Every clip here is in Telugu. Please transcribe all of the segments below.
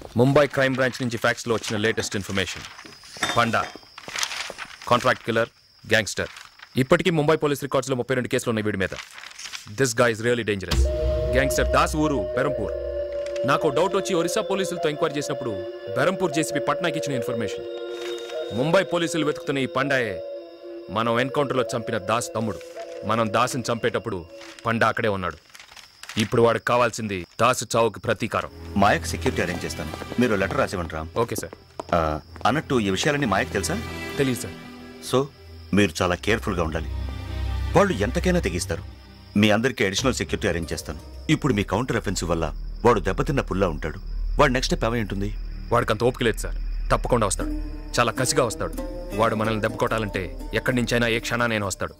ముంబై క్రైమ్ బ్రాంచ్ నుంచి ఫ్యాక్స్లో వచ్చిన latest information Panda contract killer gangster ఇప్పటికీ ముంబై పోలీస్ రికార్డ్స్లో ముప్పై రెండు కేసులు ఉన్నాయి వీడి మీద this guy is really dangerous gangster Das ఊరు బెరంపూర్ నాకు డౌట్ వచ్చి ఒరిస్సా పోలీసులతో ఎంక్వైరీ చేసినప్పుడు బెరంపూర్ జేసీపీ పట్నాకి ఇచ్చిన ఇన్ఫర్మేషన్ ముంబై పోలీసులు వెతుకుతున్న ఈ పండాయే మనం ఎన్కౌంటర్లో చంపిన దాస్ తమ్ముడు మనం దాసుని చంపేటప్పుడు పండా అక్కడే ఉన్నాడు ఇప్పుడు వాడికి కావాల్సింది దాసు చావుకి ప్రతీకారం మాయకు సెక్యూరిటీ అరేంజ్ చేస్తాను మీరు లెటర్ రాసివ్వండి రామ్ ఓకే సార్ ఆ, అన్నట్టు ఈ విషయాలన్నీ మాయకు తెలుసా తెలియదు సార్ సో మీరు చాలా కేర్ఫుల్గా ఉండాలి వాళ్ళు ఎంతకైనా తెగిస్తారు మీ అందరికీ అడిషనల్ సెక్యూరిటీ అరేంజ్ చేస్తాను ఇప్పుడు మీ కౌంటర్ అఫెన్సివ్ వల్ల వాడు దెబ్బతిన్న పుల్లా ఉంటాడు వాడు నెక్స్ట్ స్టెప్ ఏమై ఉంటుంది వాడికి అంత ఓపిక లేదు సార్ తప్పకుండా వస్తాడు చాలా కసిగా వస్తాడు వాడు మనల్ని దెబ్బ కొట్టాలంటే ఎక్కడి నుంచైనా ఏ క్షణానైనా వస్తాడు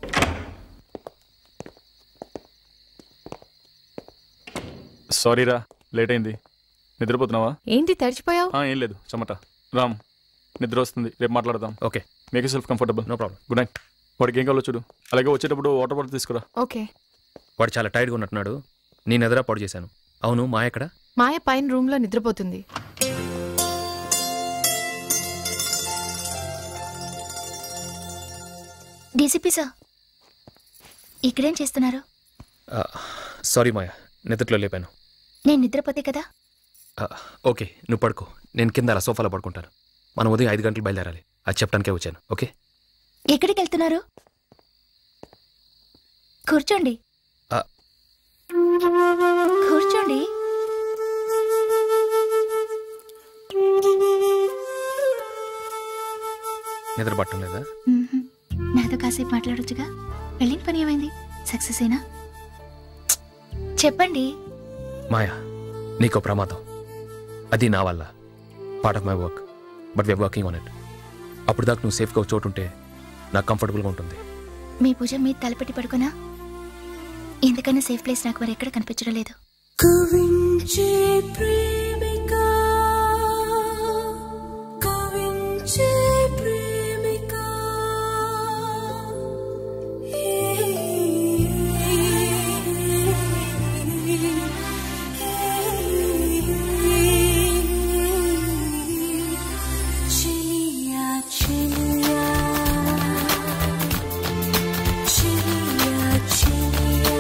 సారీరా లేట్ అయింది నిద్రపోతున్నావా ఏంటి తడిచిపోయావు ఆ, ఏం లేదు చెమట రామ్ నిద్ర వస్తుంది రేపు మాట్లాడదాం okay make self comfortable no problem good night వాడికి ఏం కావాలో చూడు అలాగే వచ్చేటప్పుడు వాటర్ బాటిల్ తీసుకురా ఓకే వాడు చాలా టైర్డ్గా ఉన్నట్టున్నాడు నేను ఎదురా పాడు చేశాను అవును మా ఎక్కడ మాయ పైన రూమ్ లో నిద్రపోతుంది డీసీపీ సార్ ఇక్కడేం చేస్తున్నారు సారీ మాయా నిద్రలో లేపాను నేను నిద్రపోతే కదా ఆ, ఓకే నువ్వు పడుకో నేను కింద అలా సోఫాలో పడుకుంటాను మనం ఉదయం ఐదు గంటలు బయలుదేరాలి అది చెప్పడానికే వచ్చాను ఓకే ఎక్కడికి వెళ్తున్నారు కూర్చోండి ఆ. కూర్చోండి నిద్ర పట్టం లేదా మ్మ్హ్మ్. నాతో కాసేపు మాట్లాడొచ్చుగా వెళ్ళిన పని ఏమైంది సక్సెస్ అయినా చెప్పండి మాయా నీకో ప్రమాదం అది నా వల్ల part of my work but we are working on it అప్పుడు దాకా నువ్వు సేఫ్గా చోటు ఉంటే నాకు కంఫర్టబుల్గా ఉంటుంది మీ భుజం మీద తలపెట్టి పడుకున్నా ఎందుకన్నా సేఫ్ ప్లేస్ నాకు మరి ఎక్కడ కనిపించడం లేదు కవించే ప్రేమిక కవించే ప్రేమిక చిలియా చిలియా చిలియా చిలియా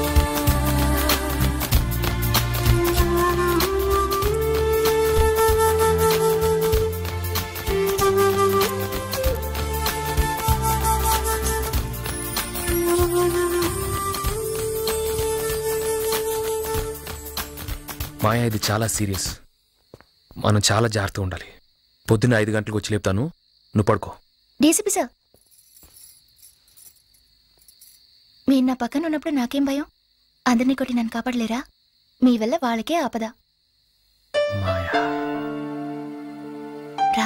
మాయా ఇది చాలా సీరియస్ మనం చాలా జాగ్రత్తగా ఉండాలి పొద్దున్న ఐదు గంటలకు వచ్చి లేపుతాను నువ్వు పడుకో డీసీపీ సార్ మీరు నా పక్కన ఉన్నప్పుడు నాకేం భయం అందరినీ కొట్టి నన్ను కాపాడలేరా మీ వల్ల వాళ్ళకే ఆపద మాయా రా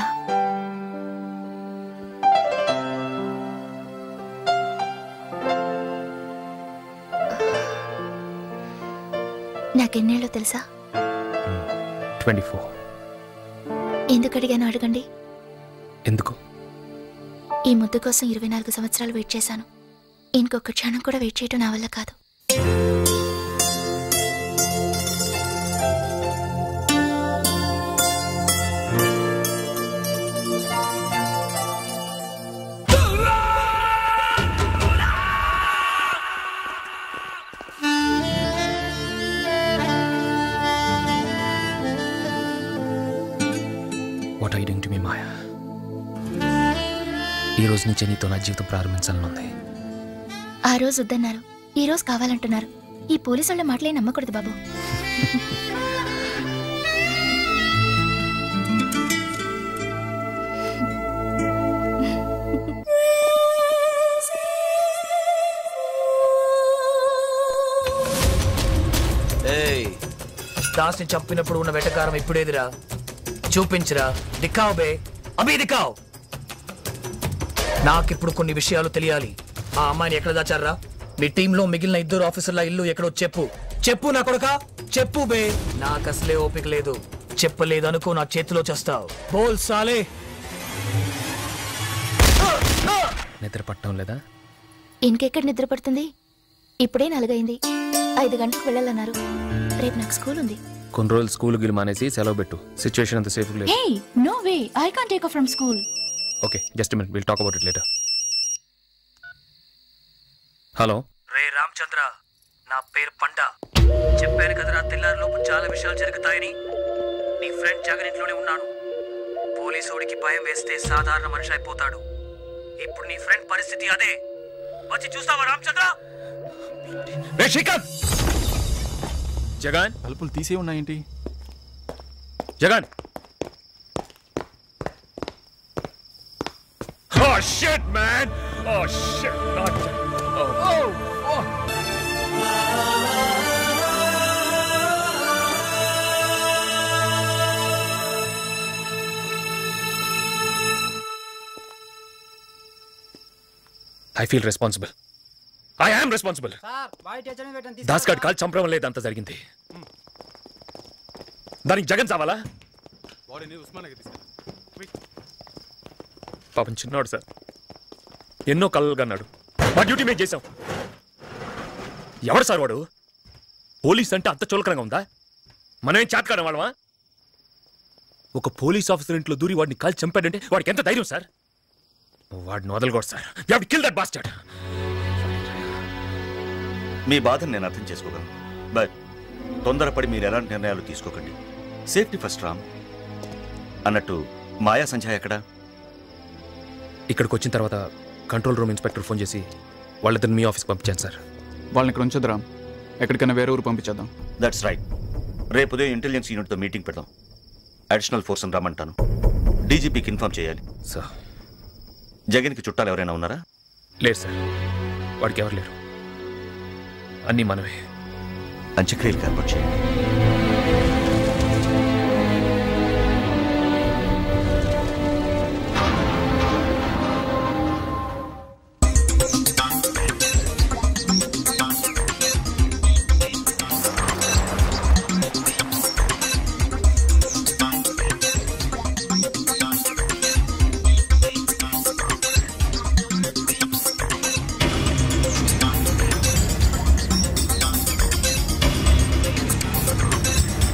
నాకెన్నేళ్ళో తెలుసా ట్వంటీ ఫోర్ ఎందుకు అడిగానో అడగండి ఎందుకు ఈ ముద్దు కోసం ఇరవై నాలుగు సంవత్సరాలు వెయిట్ చేశాను ఇంకొక క్షణం కూడా వెయిట్ చేయడం నా వల్ల కాదు what I doing to me Maya ఈ రోజు నుంచి నీతో నా జీవితం ప్రారంభించాలని ఉంది ఆ రోజు వద్దన్నారు ఈ రోజు కావాలంటున్నారు ఈ పోలీసు వాళ్ళ మాటలే నమ్మకూడదు బాబు ఏయ్ దాస్ని చంపినప్పుడు ఉన్న వెటకారం ఇప్పుడేదిరా చూపించురా దిక్కావు బే అభి దిక్కావు నాకిప్పుడు కొన్ని విషయాలు తెలియాలి ఆ అమ్మాయిని ఎక్కడ దాచారా మీ టీంలో మిగిలిన ఇద్దరు ఆఫీసర్ల ఇల్లు ఎక్కడో చెప్పు చెప్పు నా కొడక చెప్పు బే నాకు అసలే ఓపిక లేదు చెప్పలేదు అనుకో నా చేతిలో చేస్తావు బోల్ సాలే నిద్ర పట్టడం లేదా ఇంకెక్కడ నిద్ర పడుతుంది ఇప్పుడే నలుగైంది ఐదు గంటలకు వెళ్ళాలన్నారు రేపు నాకు స్కూల్ ఉంది కొన్ని రోజులు స్కూల్ గిల్ మానేసి సెలవు పెట్టు సిచ్యువేషన్ అంత సేఫ్ లేదు Hey, no way. I can't take her from school. Okay just minute will talk about it later hello రే రామచంద్ర నా పేరు పండ చెప్పాను కదరా తెల్లారి లోపు చాలా విషయాలు జరుగుతాయని నీ ఫ్రెండ్ జగన్ ఇంట్లోనే ఉన్నాడు పోలీసోడికి భయం వేస్తే సాధారణ మనిషి అయిపోతాడు ఇప్పుడు నీ ఫ్రెండ్ పరిస్థితి అదే వచ్చి చూస్తావా రామచంద్ర రే శ్రీకాంత్ జగన్ తలుపులు తీసే ఉన్నాయేంటి Jagan Oh shit, man! Oh shit, not Oh, fuck! I feel responsible I am responsible Das గడ్ కాల్ చంపడం లేదు అంత జరిగింది దానికి జగన్ చావాలా పాపం చిన్నవాడు సార్ ఎన్నో కలలుగా అన్నాడు మా డ్యూటీ మేము చేసాం ఎవడు సార్ వాడు పోలీస్ అంటే అంత చులకరంగా ఉందా మనమేం చాట్కాడం వాళ్ళమా ఒక పోలీస్ ఆఫీసర్ ఇంట్లో దూరి వాడిని కాల్ చంపాడంటే వాడికి ఎంత ధైర్యం సార్ వాడిని వదలకూడదు sir you kill that bastard మీ బాధను నేను అర్థం చేసుకోగలను బట్ తొందరపడి మీరు ఎలాంటి నిర్ణయాలు తీసుకోకండి సేఫ్టీ ఫస్ట్ రామ్ అన్నట్టు మాయా సంధ్య ఎక్కడా ఇక్కడికి వచ్చిన తర్వాత కంట్రోల్ రూమ్ ఇన్స్పెక్టర్ ఫోన్ చేసి వాళ్ళిద్దరిని మీ ఆఫీస్కి పంపించాను సార్ వాళ్ళని ఇక్కడ ఉంచొద్దురా ఎక్కడికైనా వేరే ఊరు పంపించేద్దాం దట్స్ రైట్ రేపు ఉదయం ఇంటెలిజెన్స్ యూనిట్తో మీటింగ్ పెడదాం అడిషనల్ ఫోర్స్ రమ్మంటాను డీజీపీకి ఇన్ఫార్మ్ చేయాలి సార్ జగన్కి చుట్టాలు ఎవరైనా ఉన్నారా లేరు సార్ వాడికి ఎవరు లేరు అన్నీ మనమే అంత్యక్రియలకు ఏర్పాటు చేయండి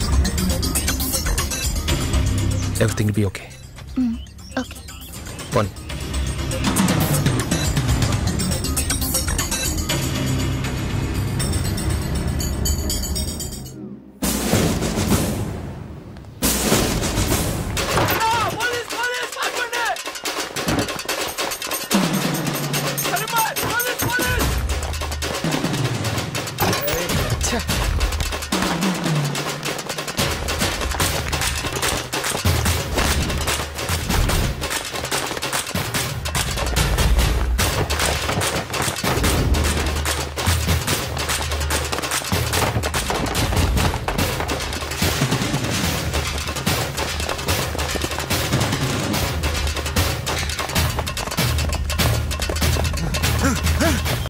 ఎవ్రీథింగ్ బి ఓకే ఓకే పోనీ